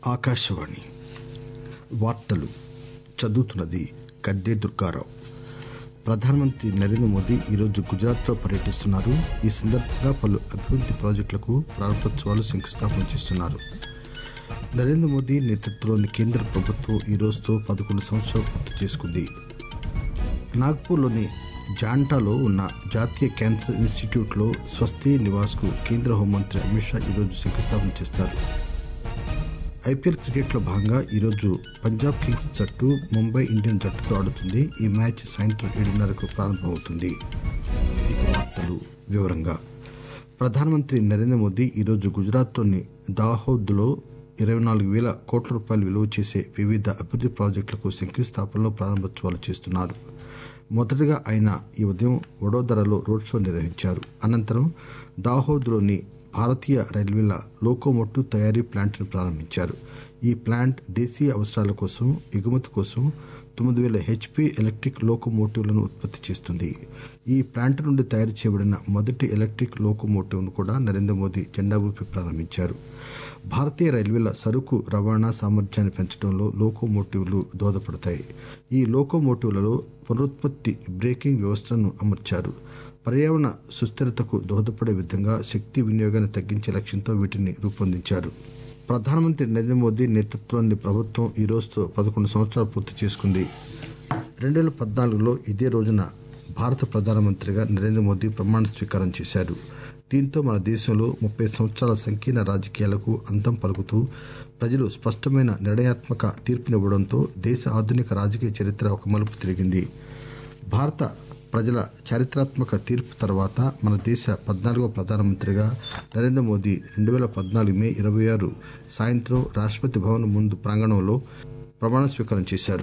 ఆకాశవాణి వార్తలు చదువుతున్నది గద్దే దుర్గారావు ప్రధానమంత్రి నరేంద్ర మోదీ ఈరోజు గుజరాత్లో పర్యటిస్తున్నారు ఈ సందర్భంగా పలు అభివృద్ది ప్రాజెక్టులకు ప్రారంభోత్సవాలు శంకుస్థాపన చేస్తున్నారు నరేంద్ర మోదీ నేతృత్వంలోని కేంద్ర ప్రభుత్వం ఈ రోజుతో పదకొండు సంవత్సరాలు పూర్తి చేసుకుంది నాగ్పూర్లోని జాంటాలో ఉన్న జాతీయ క్యాన్సర్ ఇన్స్టిట్యూట్లో స్వస్తి నివాస్కు కేంద్ర హోంమంత్రి అమిత్ షా ఈరోజు శంకుస్థాపన చేస్తారు ఐపీఎల్ క్రికెట్లో భాగంగా ఈరోజు పంజాబ్ కింగ్స్ జట్టు ముంబై ఇండియన్ జట్టుతో ఆడుతుంది ఈ మ్యాచ్ సాయంత్రం ఏడున్నరకు ప్రారంభమవుతుంది ఇక వార్తలు వివరంగా ప్రధానమంత్రి నరేంద్ర మోదీ ఈరోజు గుజరాత్లోని దాహోద్లో ఇరవై నాలుగు వేల కోట్ల రూపాయలు విలువ చేసే వివిధ అభివృద్ది ప్రాజెక్టులకు శంకుస్థాపనలో ప్రారంభోత్సవాలు చేస్తున్నారు మొదటగా ఆయన ఈ ఉదయం వడోదరలో రోడ్ షో నిర్వహించారు అనంతరం దాహోద్లోని భారతీయ రైల్వేల లోకోమోటివ్ తయారీ ప్లాంట్ను ప్రారంభించారు ఈ ప్లాంట్ దేశీయ అవసరాల కోసం ఎగుమతి కోసం తొమ్మిది వేల హెచ్పి ఎలక్ట్రిక్ లోకోమోటివ్లను ఉత్పత్తి చేస్తుంది ఈ ప్లాంట్ నుండి తయారు చేయబడిన మొదటి ఎలక్ట్రిక్ లోకోమోటివ్ను కూడా నరేంద్ర మోదీ జెండా ఊపి ప్రారంభించారు భారతీయ రైల్వేల సరుకు రవాణా సామర్థ్యాన్ని పెంచడంలో లోకోమోటివ్లు దోహదపడతాయి ఈ లోకోమోటివ్లలో పునరుత్పత్తి బ్రేకింగ్ వ్యవస్థలను అమర్చారు పర్యావరణ సుస్థిరతకు దోహదపడే విధంగా శక్తి వినియోగాన్ని తగ్గించే లక్ష్యంతో వీటిని రూపొందించారు ప్రధానమంత్రి నరేంద్ర మోదీ నేతృత్వంలోని ప్రభుత్వం ఈ రోజుతో పదకొండు సంవత్సరాలు పూర్తి చేసుకుంది రెండు వేల పద్నాలుగులో ఇదే రోజున భారత ప్రధానమంత్రిగా నరేంద్ర మోదీ ప్రమాణ స్వీకారం చేశారు దీంతో మన దేశంలో ముప్పై సంవత్సరాల సంకీర్ణ రాజకీయాలకు అంతం పలుకుతూ ప్రజలు స్పష్టమైన నిర్ణయాత్మక తీర్పునివ్వడంతో దేశ ఆధునిక రాజకీయ చరిత్ర ఒక మలుపు తిరిగింది భారత ప్రజల చారిత్రాత్మక తీర్పు తర్వాత మన దేశ పద్నాలుగో ప్రధానమంత్రిగా నరేంద్ర మోదీ రెండు వేల పద్నాలుగు మే ఇరవై ఆరు సాయంత్రం రాష్ట్రపతి భవన్ ముందు ప్రాంగణంలో ప్రమాణ స్వీకారం చేశారు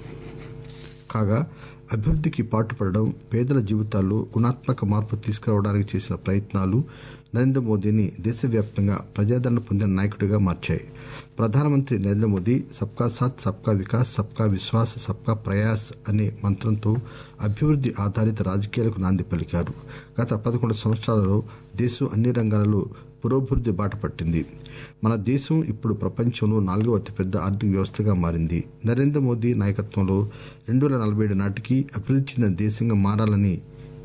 కాగా అభివృద్ధికి పాటుపడడం పేదల జీవితాల్లో గుణాత్మక మార్పు తీసుకురావడానికి చేసిన ప్రయత్నాలు నరేంద్ర మోదీని దేశవ్యాప్తంగా ప్రజాదరణ పొందిన నాయకుడిగా మార్చాయి ప్రధానమంత్రి నరేంద్ర మోదీ సబ్కా సాత్ సబ్కా వికాస్ సబ్కా విశ్వాస్ సబ్కా ప్రయాస్ అనే మంత్రంతో అభివృద్ది ఆధారిత రాజకీయాలకు నాంది పలికారు గత పదకొండు సంవత్సరాలలో దేశం అన్ని రంగాలలో పురోభివృద్ది బాట పట్టింది మన దేశం ఇప్పుడు ప్రపంచంలో నాలుగవ అతిపెద్ద ఆర్థిక వ్యవస్థగా మారింది నరేంద్ర మోదీ నాయకత్వంలో రెండు వేల నలభై ఏడు నాటికి అభివృద్ధి చెందిన దేశంగా మారాలని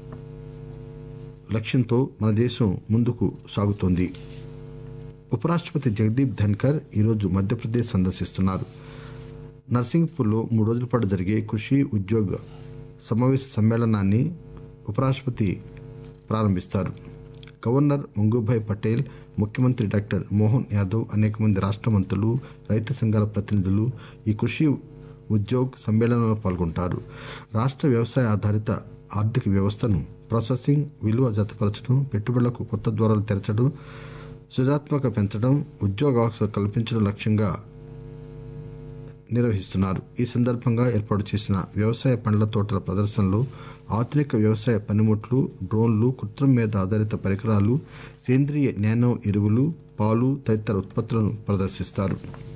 లక్ష్యంతో మన దేశం ముందుకు సాగుతోంది ఉపరాష్ట్రపతి జగదీప్ ధన్కర్ ఈరోజు మధ్యప్రదేశ్ సందర్శిస్తున్నారు నర్సింగ్పూర్లో మూడు రోజుల పాటు జరిగే కృషి ఉద్యోగ సమావేశ సమ్మేళనాన్ని ఉపరాష్ట్రపతి ప్రారంభిస్తారు గవర్నర్ మంగూభాయ్ పటేల్ ముఖ్యమంత్రి డాక్టర్ మోహన్ యాదవ్ అనేక మంది రాష్ట్ర మంత్రులు రైతు సంఘాల ప్రతినిధులు ఈ కృషి ఉద్యోగ్ సమ్మేళనంలో పాల్గొంటారు రాష్ట్ర వ్యవసాయ ఆధారిత ఆర్థిక వ్యవస్థను ప్రాసెసింగ్ విలువ జతపరచడం పెట్టుబడులకు కొత్త ద్వారాలు తెరచడం సృజనాత్మక పెంచడం ఉద్యోగ అవకాశాలు కల్పించడం లక్ష్యంగా నిర్వహిస్తున్నారు ఈ సందర్భంగా ఏర్పాటు చేసిన వ్యవసాయ పండ్ల తోటల ప్రదర్శనలో ఆధునిక వ్యవసాయ పనిముట్లు డ్రోన్లు కృత్రిమ మీద ఆధారిత పరికరాలు సేంద్రియ నానో ఎరువులు పాలు తదితర ఉత్పత్తులను ప్రదర్శిస్తారు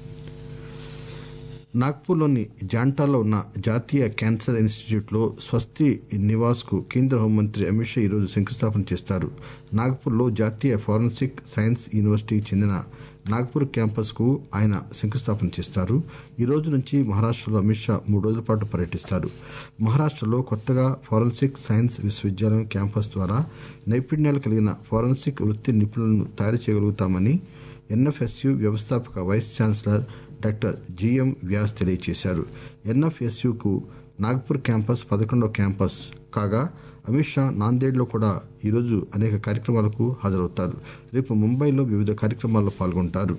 నాగ్పూర్లోని జాంటాలో ఉన్న జాతీయ క్యాన్సర్ ఇన్స్టిట్యూట్లో స్వస్తి నివాస్కు కేంద్ర హోంమంత్రి అమిత్ షా ఈరోజు శంకుస్థాపన చేస్తారు నాగ్పూర్లో జాతీయ ఫారెన్సిక్ సైన్స్ యూనివర్సిటీకి చెందిన నాగ్పూర్ క్యాంపస్కు ఆయన శంకుస్థాపన చేస్తారు ఈ రోజు నుంచి మహారాష్టలో అమిత్ షా మూడు రోజుల పాటు పర్యటిస్తారు మహారాష్టలో కొత్తగా ఫారెన్సిక్ సైన్స్ విశ్వవిద్యాలయం క్యాంపస్ ద్వారా నైపుణ్యాలు కలిగిన ఫారెన్సిక్ వృత్తి నిపుణులను తయారు చేయగలుగుతామని ఎన్ఎఫ్ఎస్యు వ్యవస్థాపక vice chancellor doctor G M తెలియజేశారు ఎన్ఎఫ్ఎస్యుకు నాగ్పూర్ క్యాంపస్ పదకొండవ క్యాంపస్ కాగా అమిత్ షా నాందేడ్లో కూడా ఈరోజు అనేక కార్యక్రమాలకు హాజరవుతారు రేపు ముంబైలో వివిధ కార్యక్రమాల్లో పాల్గొంటారు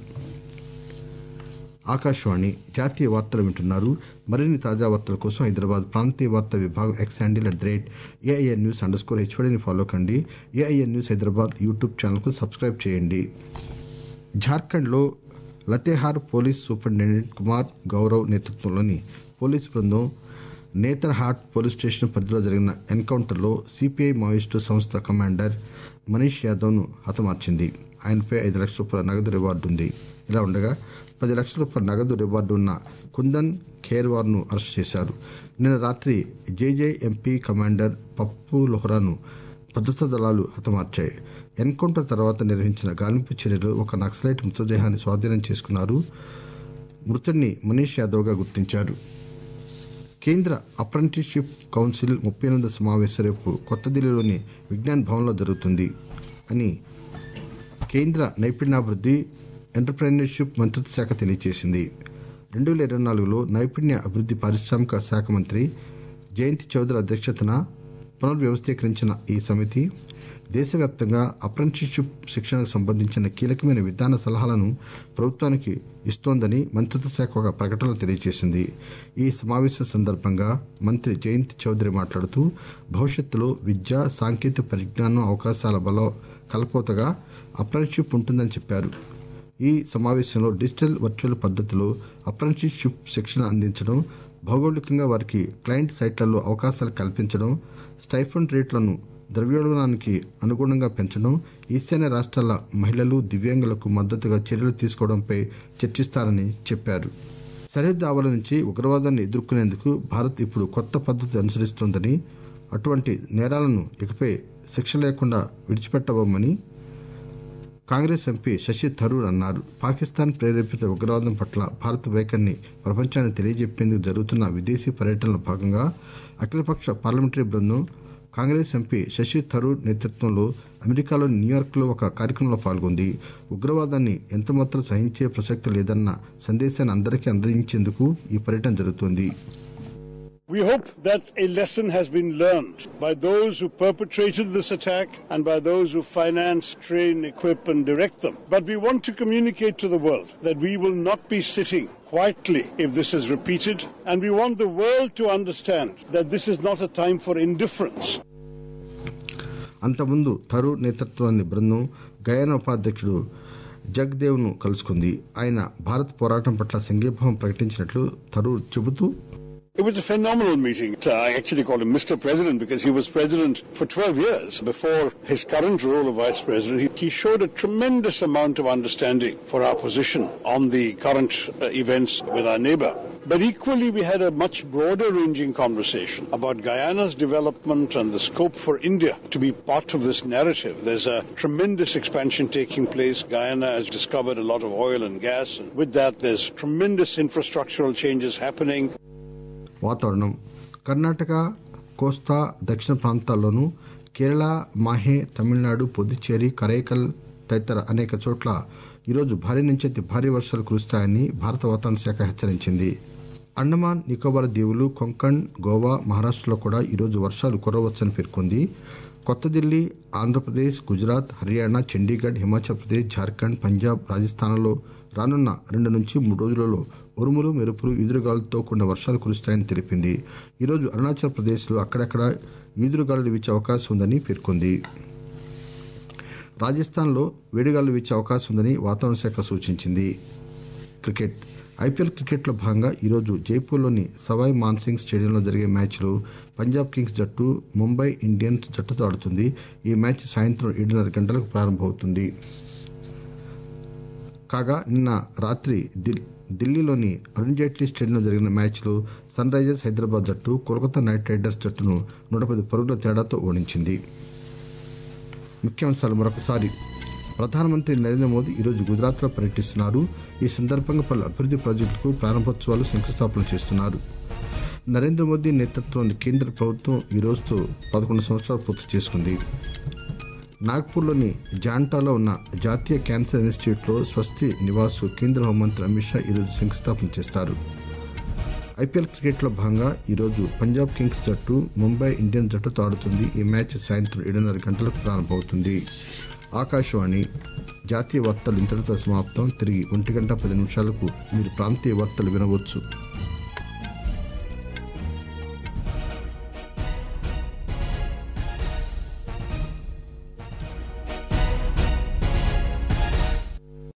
ఆకాశవాణి జాతీయ వార్తలు వింటున్నారు మరిన్ని తాజా వార్తల కోసం హైదరాబాద్ ప్రాంతీయ వార్తా విభాగం X handle at the rate AIN news under score హెచ్వడిని ఫాలో కండి ఏఐఎన్ న్యూస్ హైదరాబాద్ యూట్యూబ్ ఛానల్కు సబ్స్క్రైబ్ చేయండి జార్ఖండ్లో లతేహార్ పోలీస్ సూపరింటెండెంట్ కుమార్ గౌరవ్ నేతృత్వంలోని పోలీసు బృందం నేతర్హాట్ పోలీస్ స్టేషన్ పరిధిలో జరిగిన ఎన్కౌంటర్లో సిపిఐ మావోయిస్టు సంస్థ కమాండర్ మనీష్ యాదవ్ను హతమార్చింది ఆయనపై ఐదు లక్షల రూపాయల నగదు రివార్డు ఉంది ఇలా ఉండగా పది లక్షల రూపాయల నగదు రివార్డు ఉన్న కుందన్ ఖేర్వార్ను అరెస్ట్ చేశారు నిన్న రాత్రి జేజే ఎంపీ కమాండర్ పప్పు లోహరాను భద్రతా దళాలు హతమార్చాయి ఎన్కౌంటర్ తర్వాత నిర్వహించిన గాలింపు చర్యలో ఒక నక్సలైట్ మృతదేహాన్ని స్వాధీనం చేసుకున్నారు మృతుడిని మనీష్ యాదవ్గా గుర్తించారు కేంద్ర అప్రెంటిస్షిప్ కౌన్సిల్ ముప్పై ఎనిమిది సమావేశం రేపు కొత్త ఢిల్లీలోని విజ్ఞాన్ భవన్లో జరుగుతుంది అని కేంద్ర నైపుణ్యాభివృద్ధి ఎంటర్ప్రెన్యూర్షిప్ మంత్రిత్వ శాఖ తెలియజేసింది రెండు వేల ఇరవై నాలుగులో నైపుణ్య అభివృద్ధి పారిశ్రామిక శాఖ మంత్రి జయంతి చౌదరి అధ్యక్షతన పునర్వ్యవస్థీకరించిన ఈ సమితి దేశవ్యాప్తంగా అప్రెంటిస్షిప్ శిక్షణకు సంబంధించిన కీలకమైన విధాన సలహాలను ప్రభుత్వానికి ఇస్తోందని మంత్రిత్వ శాఖ ఒక ప్రకటనలో తెలియజేసింది ఈ సమావేశం సందర్భంగా మంత్రి జయంతి చౌదరి మాట్లాడుతూ భవిష్యత్తులో విద్య సాంకేతిక పరిజ్ఞానం అవకాశాల బల కలపోతగా అప్రెంటిస్షిప్ ఉంటుందని చెప్పారు ఈ సమావేశంలో డిజిటల్ వర్చువల్ పద్ధతిలో అప్రెంటిస్షిప్ శిక్షణ అందించడం భౌగోళికంగా వారికి క్లయింట్ సైట్లలో అవకాశాలు కల్పించడం స్టైఫండ్ రేట్లను ద్రవ్యోల్బణానికి అనుగుణంగా పెంచడం ఈశాన్య రాష్ట్రాల మహిళలు దివ్యాంగులకు మద్దతుగా చర్యలు తీసుకోవడంపై చర్చిస్తారని చెప్పారు సరిహద్దు ఆవల నుంచి ఉగ్రవాదాన్ని ఎదుర్కొనేందుకు భారత్ ఇప్పుడు కొత్త పద్ధతి అనుసరిస్తోందని అటువంటి నేరాలను ఇకపై శిక్ష లేకుండా విడిచిపెట్టబోమని కాంగ్రెస్ ఎంపీ శశి థరూర్ అన్నారు పాకిస్తాన్ ప్రేరేపిత ఉగ్రవాదం పట్ల భారత వైఖరిని ప్రపంచానికి తెలియజెప్పేందుకు జరుగుతున్న విదేశీ పర్యటనలో భాగంగా అఖిలపక్ష పార్లమెంటరీ బృందం కాంగ్రెస్ ఎంపీ శశి థరూర్ నేతృత్వంలో అమెరికాలోని న్యూయార్క్లో ఒక కార్యక్రమంలో పాల్గొంది ఉగ్రవాదాన్ని ఎంతమాత్రం సహించే ప్రసక్తి లేదన్న సందేశాన్ని అందరికీ అందించేందుకు ఈ పర్యటన జరుగుతోంది We hope that a lesson has been learned by those who perpetrated this attack and by those who finance, train, equip, and direct them. But we want to communicate to the world that we will not be sitting quietly if this is repeated, and we want the world to understand that this is not a time for indifference. అంతకుముందు థరూర్ నేతృత్వంలోని బృందం Guyana ఉపాధ్యక్షుడు జగ్దేవ్ ను కలుసుకుంది ఆయన భారత్ పోరాటం పట్ల సంఘీభావం ప్రకటించినట్లు థరూర్ చెబుతూ It was a phenomenal meeting. I actually called him Mr. President because he was president for 12 years before his current role of vice president. He, he showed a tremendous amount of understanding for our position on the current uh, events with our neighbor. But equally, we had a much broader ranging conversation about Guyana's development and the scope for India to be part of this narrative. There's a tremendous expansion taking place. Guyana has discovered a lot of oil and gas, and with that, there's tremendous infrastructural changes happening. వాతావరణం కర్ణాటక కోస్తా దక్షిణ ప్రాంతాల్లోనూ కేరళ మాహే తమిళనాడు పుదుచ్చేరి కరైకల్ తదితర అనేక చోట్ల ఈరోజు భారీ నుంచి అతి భారీ వర్షాలు కురుస్తాయని భారత వాతావరణ శాఖ హెచ్చరించింది అండమాన్ నికోబార్ దీవులు కొంకణ్ గోవా మహారాష్టలో కూడా ఈరోజు వర్షాలు కురవచ్చని పేర్కొంది కొత్త ఢిల్లీ ఆంధ్రప్రదేశ్ గుజరాత్ హర్యానా చండీగఢ్ హిమాచల్ ప్రదేశ్ జార్ఖండ్ పంజాబ్ రాజస్థాన్లలో రానున్న రెండు నుంచి మూడు రోజులలో ఉరుములు మెరుపులు ఈదురుగాలులతో కూడిన వర్షాలు కురుస్తాయని తెలిపింది ఈరోజు అరుణాచల్ ప్రదేశ్లో అక్కడక్కడ ఈదురుగాలులు వీచే అవకాశం ఉందని పేర్కొంది రాజస్థాన్లో వేడిగాలు వీచే అవకాశం ఉందని వాతావరణ శాఖ సూచించింది క్రికెట్ ఐపీఎల్ క్రికెట్లో భాగంగా ఈరోజు జైపూర్లోని సవాయ్ మాన్సింగ్ స్టేడియంలో జరిగే మ్యాచ్లో పంజాబ్ కింగ్స్ జట్టు ముంబై ఇండియన్స్ జట్టుతో ఆడుతుంది ఈ మ్యాచ్ సాయంత్రం ఏడున్నర గంటలకు ప్రారంభమవుతుంది కాగా నిన్న రాత్రి దిల్ ఢిల్లీలోని అరుణ్ జైట్లీ స్టేడియంలో జరిగిన మ్యాచ్లో సన్ రైజర్స్ హైదరాబాద్ జట్టు కోల్కతా నైట్ రైడర్స్ జట్టును నూట పది పరుగుల తేడాతో ఓడించింది ముఖ్యాంశాలు మరొకసారి ప్రధానమంత్రి నరేంద్ర మోదీ ఈరోజు గుజరాత్లో పర్యటిస్తున్నారు ఈ సందర్భంగా పలు అభివృద్ది ప్రాజెక్టులకు ప్రారంభోత్సవాలు శంకుస్థాపన చేస్తున్నారు నరేంద్ర మోదీ నేతృత్వంలోని కేంద్ర ప్రభుత్వం ఈ రోజుతో పదకొండు సంవత్సరాలు పూర్తి చేసుకుంది నాగ్పూర్లోని జాంటాలో ఉన్న జాతీయ క్యాన్సర్ ఇన్స్టిట్యూట్లో స్వస్తి నివాసు కేంద్ర హోంమంత్రి అమిత్ షా ఈరోజు శంకుస్థాపన చేస్తారు ఐపీఎల్ క్రికెట్లో భాగంగా ఈరోజు పంజాబ్ కింగ్స్ జట్టు ముంబై ఇండియన్స్ జట్టుతో ఆడుతుంది ఈ మ్యాచ్ సాయంత్రం ఏడున్నర గంటలకు ప్రారంభమవుతుంది ఆకాశవాణి జాతీయ వార్తలు ఇంతటితో సమాప్తం తిరిగి ఒంటి గంట పది నిమిషాలకు మీరు ప్రాంతీయ వార్తలు వినవచ్చు